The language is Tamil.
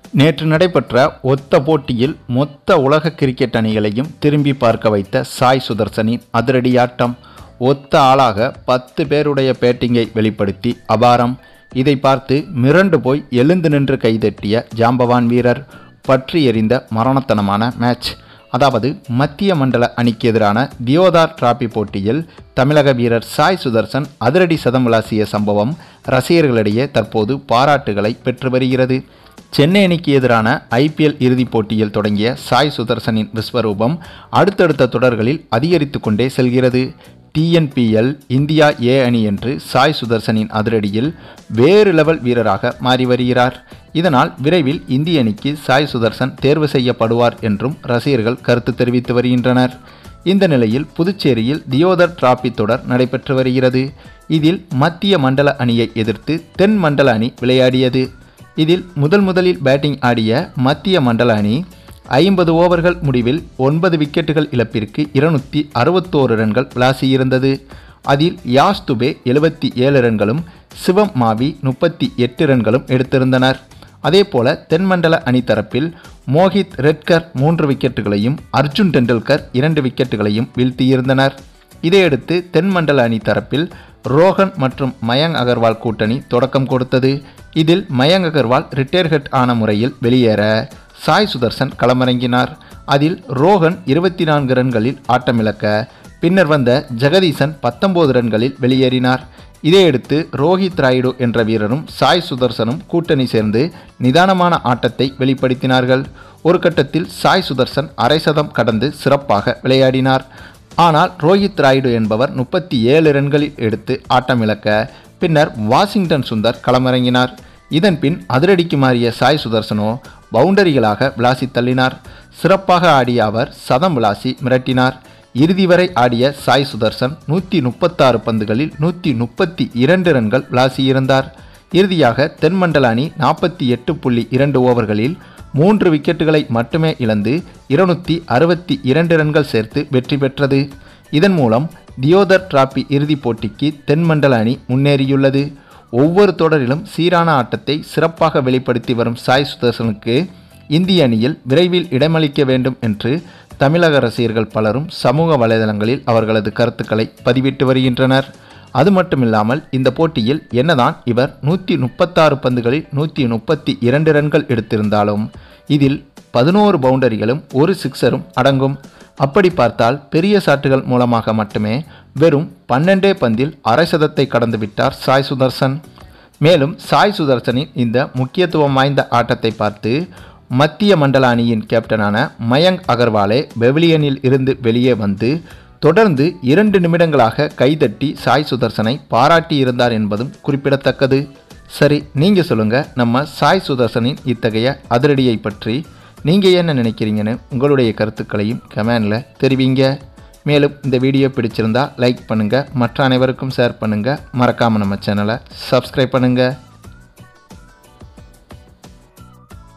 நேற்று நடைபெற்ற ஒத்த போட்டியில் மொத்த உலக கிரிக்கெட் அணிகளையும் திரும்பி பார்க்க வைத்த சாய் சுதர்சனின் அதிரடியாட்டம் ஒத்த ஆளாக பத்து பேருடைய பேட்டிங்கை வெளிப்படுத்தி அபாரம் இதை பார்த்து மிரண்டு போய் எழுந்து நின்று கைதட்டிய ஜாம்பவான் வீரர் பற்றி எறிந்த மரணத்தனமான மேட்ச் அதாவது மத்திய மண்டல அணிக்கு எதிரான தியோதார் டிராபி போட்டியில் தமிழக வீரர் சாய் சுதர்சன் அதிரடி சதம் விளாசிய சம்பவம் ரசிகர்களிடையே தற்போது பாராட்டுகளை பெற்று வருகிறது சென்னை அணிக்கு எதிரான ஐபிஎல் இறுதிப் போட்டியில் தொடங்கிய சாய் சுதர்சனின் விஸ்வரூபம் அடுத்தடுத்த தொடர்களில் அதிகரித்து கொண்டே செல்கிறது டிஎன்பிஎல் இந்தியா ஏ அணி என்று சாய் சுதர்சனின் அதிரடியில் வேறு லெவல் வீரராக மாறி வருகிறார் இதனால் விரைவில் இந்திய அணிக்கு சாய் சுதர்சன் தேர்வு செய்யப்படுவார் என்றும் ரசிகர்கள் கருத்து தெரிவித்து வருகின்றனர் இந்த நிலையில் புதுச்சேரியில் தியோதர் டிராபி தொடர் நடைபெற்று வருகிறது இதில் மத்திய மண்டல அணியை எதிர்த்து தென் மண்டல அணி விளையாடியது இதில் முதல் முதலில் பேட்டிங் ஆடிய மத்திய மண்டல அணி ஐம்பது ஓவர்கள் முடிவில் ஒன்பது விக்கெட்டுகள் இழப்பிற்கு இருநூற்றி அறுபத்தோரு ரன்கள் விளாசியிருந்தது அதில் யாஸ் துபே எழுபத்தி ஏழு ரன்களும் சிவம் மாவி முப்பத்தி எட்டு ரன்களும் எடுத்திருந்தனர் அதேபோல தென்மண்டல அணி தரப்பில் மோஹித் ரெட்கர் மூன்று விக்கெட்டுகளையும் அர்ஜுன் டெண்டுல்கர் இரண்டு விக்கெட்டுகளையும் வீழ்த்தியிருந்தனர் இதையடுத்து தென்மண்டல அணி தரப்பில் ரோஹன் மற்றும் மயங்க் அகர்வால் கூட்டணி தொடக்கம் கொடுத்தது இதில் மயங்க் அகர்வால் ரிட்டையர் ஹெட் ஆன முறையில் வெளியேற சாய் சுதர்சன் களமிறங்கினார் அதில் ரோஹன் இருபத்தி நான்கு ரன்களில் ஆட்டமிழக்க பின்னர் வந்த ஜெகதீசன் பத்தொன்பது ரன்களில் வெளியேறினார் இதையடுத்து ரோஹித் ராயுடு என்ற வீரரும் சாய் சுதர்சனும் கூட்டணி சேர்ந்து நிதானமான ஆட்டத்தை வெளிப்படுத்தினார்கள் ஒரு கட்டத்தில் சாய் சுதர்சன் அரை சதம் கடந்து சிறப்பாக விளையாடினார் ஆனால் ரோஹித் ராயுடு என்பவர் முப்பத்தி ஏழு ரன்களில் எடுத்து ஆட்டமிழக்க பின்னர் வாஷிங்டன் சுந்தர் களமிறங்கினார் இதன் பின் அதிரடிக்கு மாறிய சாய் சுதர்சனோ பவுண்டரிகளாக விளாசி தள்ளினார் சிறப்பாக ஆடிய அவர் சதம் விளாசி மிரட்டினார் இறுதி வரை ஆடிய சாய் சுதர்சன் நூற்றி முப்பத்தாறு பந்துகளில் நூற்றி முப்பத்தி இரண்டு ரன்கள் விளாசியிருந்தார் இறுதியாக தென்மண்டல அணி நாற்பத்தி எட்டு புள்ளி இரண்டு ஓவர்களில் மூன்று விக்கெட்டுகளை மட்டுமே இழந்து இருநூற்றி அறுபத்தி இரண்டு ரன்கள் சேர்த்து வெற்றி பெற்றது இதன் மூலம் தியோதர் டிராபி இறுதிப் போட்டிக்கு தென்மண்டல அணி முன்னேறியுள்ளது ஒவ்வொரு தொடரிலும் சீரான ஆட்டத்தை சிறப்பாக வெளிப்படுத்தி வரும் சாய் சுதர்சனுக்கு இந்திய அணியில் விரைவில் இடமளிக்க வேண்டும் என்று தமிழக ரசிகர்கள் பலரும் சமூக வலைதளங்களில் அவர்களது கருத்துக்களை பதிவிட்டு வருகின்றனர் அது மட்டுமில்லாமல் இந்த போட்டியில் என்னதான் இவர் நூற்றி முப்பத்தாறு பந்துகளில் நூற்றி முப்பத்தி இரண்டு ரன்கள் எடுத்திருந்தாலும் இதில் பதினோரு பவுண்டரிகளும் ஒரு சிக்ஸரும் அடங்கும் அப்படி பார்த்தால் பெரிய சாட்டுகள் மூலமாக மட்டுமே வெறும் பன்னெண்டே பந்தில் அரை சதத்தை கடந்து விட்டார் சாய் சுதர்சன் மேலும் சாய் சுதர்சனின் இந்த முக்கியத்துவம் வாய்ந்த ஆட்டத்தை பார்த்து மத்திய மண்டல அணியின் கேப்டனான மயங்க் அகர்வாலே பெவிலியனில் இருந்து வெளியே வந்து தொடர்ந்து இரண்டு நிமிடங்களாக கைதட்டி சாய் சுதர்சனை பாராட்டியிருந்தார் என்பதும் குறிப்பிடத்தக்கது சரி நீங்கள் சொல்லுங்கள் நம்ம சாய் சுதர்சனின் இத்தகைய அதிரடியை பற்றி நீங்கள் என்ன நினைக்கிறீங்கன்னு உங்களுடைய கருத்துக்களையும் கமெண்டில் தெரிவிங்க மேலும் இந்த வீடியோ பிடிச்சிருந்தா லைக் பண்ணுங்கள் மற்ற அனைவருக்கும் ஷேர் பண்ணுங்கள் மறக்காமல் நம்ம சேனலை சப்ஸ்கிரைப் பண்ணுங்கள்